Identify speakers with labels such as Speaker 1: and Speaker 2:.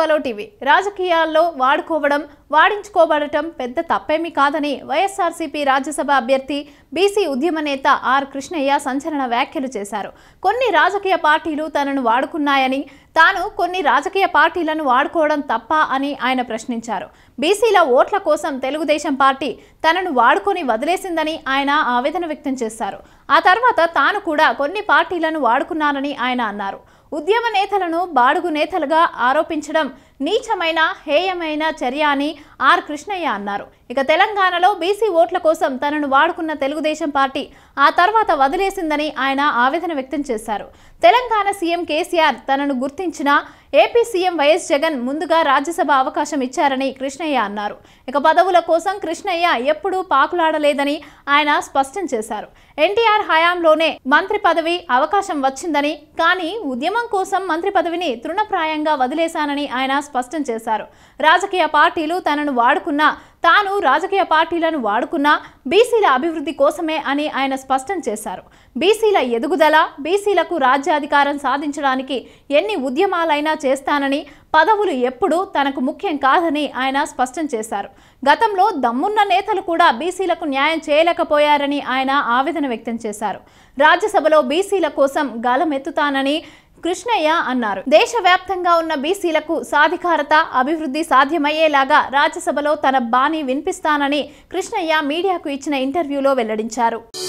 Speaker 1: hello TV రాజకీయాల్లో వాడుకోవడం వాడించుకోబడటం పెద్ద తప్పేమీ కాదని వైఎస్ఆర్సీపీ రాజ్యసభ అభ్యర్థి బీసీ ఉద్యమ నేత ఆర్ కృష్ణయ్య సంచలన వ్యాఖ్యలు చేశారు కొన్ని రాజకీయ పార్టీలు తనను వాడుకున్నాయని తాను కొన్ని రాజకీయ పార్టీలను వాడుకోవడం తప్ప అని ఆయన ప్రశ్నించారు బీసీల ఓట్ల కోసం తెలుగుదేశం పార్టీ తనను వాడుకొని వదిలేసిందని ఆయన ఆవేదన వ్యక్తం చేశారు ఆ తర్వాత తాను కూడా కొన్ని పార్టీలను వాడుకున్నానని ఆయన అన్నారు ఉద్యమ నేతలను బాడుగు నేతలుగా ఆరోపించడం నీచమైన హేయమైన చర్య అని ఆర్ కృష్ణయ్య అన్నారు ఇక తెలంగాణలో బీసీ ఓట్ల కోసం తనను వాడుకున్న తెలుగుదేశం పార్టీ ఆ తర్వాత వదిలేసిందని ఆయన ఆవేదన వ్యక్తం చేశారు తెలంగాణ సీఎం కేసీఆర్ తనను గుర్తించిన ఏపీ సీఎం వైఎస్ జగన్ ముందుగా రాజ్యసభ అవకాశం ఇచ్చారని కృష్ణయ్య అన్నారు ఇక పదవుల కోసం కృష్ణయ్య ఎప్పుడూ పాకులాడలేదని ఆయన స్పష్టం చేశారు ఎన్టీఆర్ హయాంలోనే మంత్రి పదవి అవకాశం వచ్చిందని కానీ ఉద్యమం కోసం మంత్రి పదవిని తృణప్రాయంగా వదిలేశానని ఆయన స్పష్టం చేశారు రాజకీయ పార్టీలు తనను వాడుకున్నా తాను రాజకీయ పార్టీలను వాడుకున్నా బీసీల అభివృద్ధి కోసమే అని ఆయన స్పష్టం చేశారు బీసీల ఎదుగుదల బీసీలకు రాజ్యాధికారం సాధించడానికి ఎన్ని ఉద్యమాలైనా చేస్తానని పదవులు ఎప్పుడూ తనకు ముఖ్యం కాదని ఆయన స్పష్టం చేశారు గతంలో దమ్మున్న నేతలు కూడా బీసీలకు న్యాయం చేయలేకపోయారని ఆయన ఆవేదన వ్యక్తం చేశారు రాజ్యసభలో బీసీల కోసం గలమెత్తుతానని కృష్ణయ్య అన్నారు దేశవ్యాప్తంగా ఉన్న బీసీలకు సాధికారత అభివృద్ధి సాధ్యమయ్యేలాగా రాజ్యసభలో తన బాణి వినిపిస్తానని కృష్ణయ్య మీడియాకు ఇచ్చిన ఇంటర్వ్యూలో వెల్లడించారు